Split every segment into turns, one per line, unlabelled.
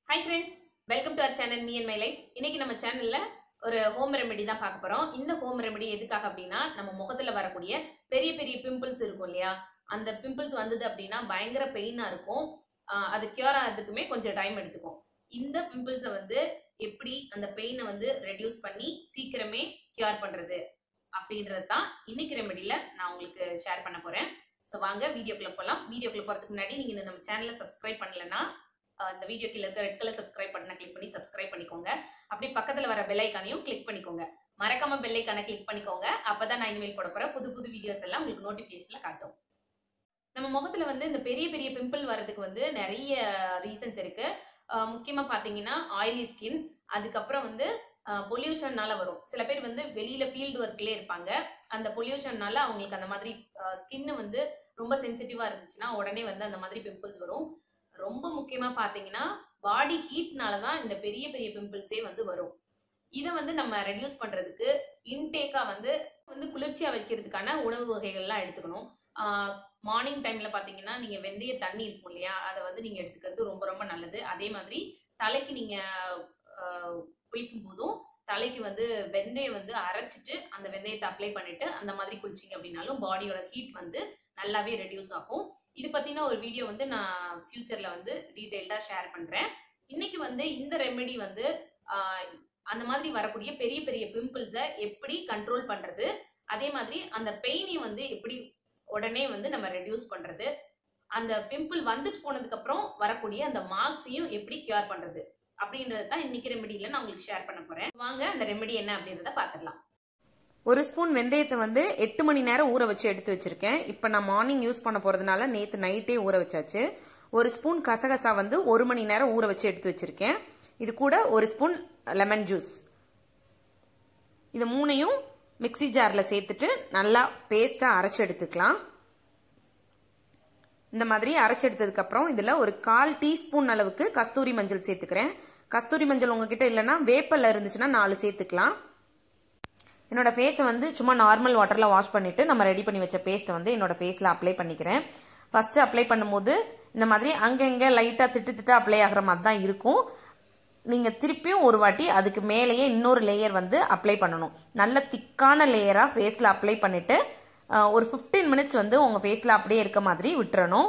hi friends welcome to our channel me and my life இன்னைக்கு நம்ம சேனல்ல ஒரு ஹோம் ரெமெடி தான் பார்க்க போறோம் இந்த ஹோம் ரெமெடி எதுக்காக அப்படின்னா நம்ம முகத்துல வரக்கூடிய பெரிய பெரிய பிம்பிள்ஸ் இருக்கும் இல்லையா அந்த பிம்பிள்ஸ் வந்தது அப்படின்னா பயங்கர பெயினா இருக்கும் ஆஹ் அது கியூர் ஆகிறதுக்குமே கொஞ்சம் டைம் எடுத்துக்கும் இந்த பிம்பிள்ஸை வந்து எப்படி அந்த பெயினை வந்து ரெடியூஸ் பண்ணி சீக்கிரமே கியூர் பண்றது அப்படின்றது தான் இன்னைக்கு ரெமெடியில நான் உங்களுக்கு ஷேர் பண்ண போறேன் ஸோ வாங்க வீடியோக்குள்ள போகலாம் வீடியோக்குள்ள போறதுக்கு முன்னாடி நீங்க இந்த நம்ம சேனலை சப்ஸ்கிரைப் பண்ணலன்னா அஹ் இந்த வீடியோ கீழே இருக்க ரெட் கலர் சப்ஸ்கிரைப் பட்டனை கிளிக் பண்ணி சப்ஸ்கிரைப் பண்ணிக்கோங்க அப்படி பக்கத்துல வர பெல் ஐக்கானையும் கிளிக் பண்ணிக்கோங்க மறக்காம பெல் ஐக்கானை கிளிக் பண்ணிக்கோங்க அப்பதான் நான் இனிமேல் போட போற புது புது வீடியோஸ் எல்லாம் உங்களுக்கு நோட்டிபிகேஷன்ல காட்டும் நம்ம முகத்துல வந்து இந்த பெரிய பெரிய பிம்பிள் வர்றதுக்கு வந்து நிறைய ரீசன்ஸ் இருக்கு அஹ் முக்கியமா பாத்தீங்கன்னா ஆயிலி ஸ்கின் அதுக்கப்புறம் வந்து பொல்யூஷன்னால வரும் சில பேர் வந்து வெளியில ஃபீல்டு ஒர்க்லேயே இருப்பாங்க அந்த பொல்யூஷன்னால அவங்களுக்கு அந்த மாதிரி ஸ்கின் வந்து ரொம்ப சென்சிட்டிவா இருந்துச்சுன்னா உடனே வந்து அந்த மாதிரி பிம்பிள்ஸ் வரும் ரொம்ப முக்கியமா பாத்தீங்கன்னா பாடி ஹீட்னால தான் இந்த பெரிய பெரிய பிம்பிள்ஸே வந்து வரும் இதை வந்து நம்ம ரெடியூஸ் பண்றதுக்கு இன்டேக்கா வந்து வந்து குளிர்ச்சியா வைக்கிறதுக்கான உணவு வகைகள்லாம் எடுத்துக்கணும் மார்னிங் டைம்ல பாத்தீங்கன்னா நீங்க வெந்தய தண்ணி இருக்கும் இல்லையா அதை வந்து நீங்க எடுத்துக்கிறது ரொம்ப ரொம்ப நல்லது அதே மாதிரி தலைக்கு நீங்க ஆஹ், குளிக்கும் போதும் தலைக்கு வந்து வெந்தயம் வந்து அரைச்சிட்டு அந்த வெந்தயத்தை அப்ளை பண்ணிட்டு அந்த மாதிரி குளிச்சிங்க அப்படின்னாலும் பாடியோட ஹீட் வந்து நல்லாவே ரெடியூஸ் ஆகும் இது பத்தின ஒரு வீடியோ வந்து நான் ஃபியூச்சர்ல வந்து டீடைல்டா ஷேர் பண்றேன் இன்னைக்கு வந்து இந்த ரெமெடி வந்து ஆஹ், அந்த மாதிரி வரக்கூடிய பெரிய பெரிய பிம்பிள்ஸை எப்படி கண்ட்ரோல் பண்றது அதே மாதிரி அந்த பெயினையும் வந்து எப்படி உடனே வந்து நம்ம ரெடியூஸ் பண்றது அந்த பிம்பிள் வந்துட்டு போனதுக்கு அப்புறம் வரக்கூடிய அந்த மார்க்ஸையும் எப்படி கியூர் பண்றது அப்படின்றது தான் இன்னைக்கு ரெமெடியில நான் உங்களுக்கு ஷேர் பண்ண போறேன் வாங்க அந்த ரெமெடி என்ன அப்படின்றத பாத்துடலாம்
ஒரு ஸ்பூன் வெந்தயத்தை வந்து எட்டு மணி நேரம் ஊற வச்சு எடுத்து வச்சிருக்கேன் இப்போ நான் மார்னிங் யூஸ் பண்ண போறதுனால நேத்து நைட்டே ஊற வச்சாச்சு ஒரு ஸ்பூன் கசகசா வந்து ஒரு மணி நேரம் ஊற வச்சு எடுத்து வச்சிருக்கேன் இது கூட ஒரு ஸ்பூன் லெமன் ஜூஸ் இது மூணையும் மிக்ஸி ஜார்ல சேர்த்துட்டு நல்லா பேஸ்டா அரைச்சு எடுத்துக்கலாம் இந்த மாதிரி அரைச்சு எடுத்ததுக்கு அப்புறம் இதுல ஒரு கால் டீஸ்பூன் அளவுக்கு கஸ்தூரி மஞ்சள் சேர்த்துக்கிறேன் கஸ்தூரி மஞ்சள் உங்ககிட்ட இல்லைன்னா வேப்பல்ல இருந்துச்சுன்னா நாலு சேர்த்துக்கலாம் என்னோட ஃபேஸை வந்து சும்மா நார்மல் வாட்டரில் வாஷ் பண்ணிட்டு நம்ம ரெடி பண்ணி வச்ச பேஸ்ட்டை வந்து என்னோட ஃபேஸில் அப்ளை பண்ணிக்கிறேன் ஃபர்ஸ்ட் அப்ளை பண்ணும்போது இந்த மாதிரி அங்கங்கே லைட்டாக திட்டு திட்டு அப்ளை ஆகிற மாதிரி தான் இருக்கும் நீங்கள் திருப்பியும் ஒரு வாட்டி அதுக்கு மேலேயே இன்னொரு லேயர் வந்து அப்ளை பண்ணணும் நல்ல திக்கான லேயராக ஃபேஸில் அப்ளை பண்ணிட்டு அஹ், ஒரு 15 மினிட்ஸ் வந்து உங்கள் ஃபேஸில் அப்படியே இருக்க மாதிரி விட்டுறணும்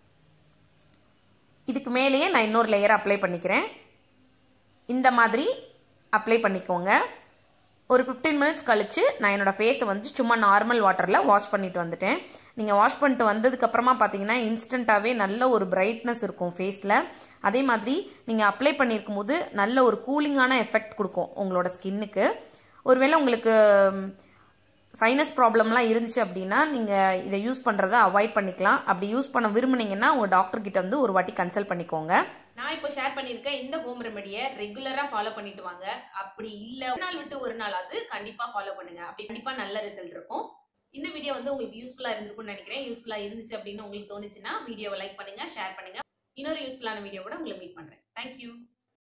இதுக்கு மேலேயே நான் இன்னொரு லேயர் அப்ளை பண்ணிக்கிறேன் இந்த மாதிரி அப்ளை பண்ணிக்கோங்க ஒரு 15 மினிட்ஸ் கழிச்சு நான் என்னோட ஃபேஸை வந்து சும்மா நார்மல் வாட்டரில் வாஷ் பண்ணிட்டு வந்துட்டேன் நீங்கள் வாஷ் பண்ணிட்டு வந்ததுக்கு அப்புறமா பார்த்தீங்கன்னா இன்ஸ்டண்ட்டாகவே நல்ல ஒரு பிரைட்னஸ் இருக்கும் ஃபேஸில் அதே மாதிரி நீங்கள் அப்ளை பண்ணியிருக்கும் போது நல்ல ஒரு கூலிங்கான எஃபெக்ட் கொடுக்கும் உங்களோட ஸ்கின்னுக்கு ஒருவேளை உங்களுக்கு சைனஸ் ப்ராப்ளம்லாம் இருந்துச்சு அப்படின்னா நீங்கள் இதை யூஸ் பண்ணுறதை அவாய்ட் பண்ணிக்கலாம் அப்படி யூஸ் பண்ண விரும்புனீங்கன்னா உங்கள் டாக்டர் கிட்ட வந்து ஒரு வாட்டி கன்சல்ட் பண்ணிக்கோங்க
நான் இப்போ ஷேர் பண்ணியிருக்க இந்த ஹோம் ரெமெடியை ரெகுலரா ஃபாலோ பண்ணிட்டு வாங்க அப்படி இல்ல ஒரு நாள் விட்டு ஒரு நாள் அது கண்டிப்பா ஃபாலோ பண்ணுங்க அப்படி கண்டிப்பா நல்ல ரிசல்ட் இருக்கும் இந்த வீடியோ வந்து உங்களுக்கு யூஸ்ஃபுல்லா இருந்திருக்கும்னு நினைக்கிறேன் யூஸ்ஃபுல்லா இருந்துச்சு அப்படின்னு உங்களுக்கு தோணுச்சுன்னா வீடியோவை லைக் பண்ணுங்க ஷேர் பண்ணுங்க இன்னொரு யூஸ்ஃபுல்லான வீடியோ கூட உங்களை மீட் பண்றேன் தேங்க்யூ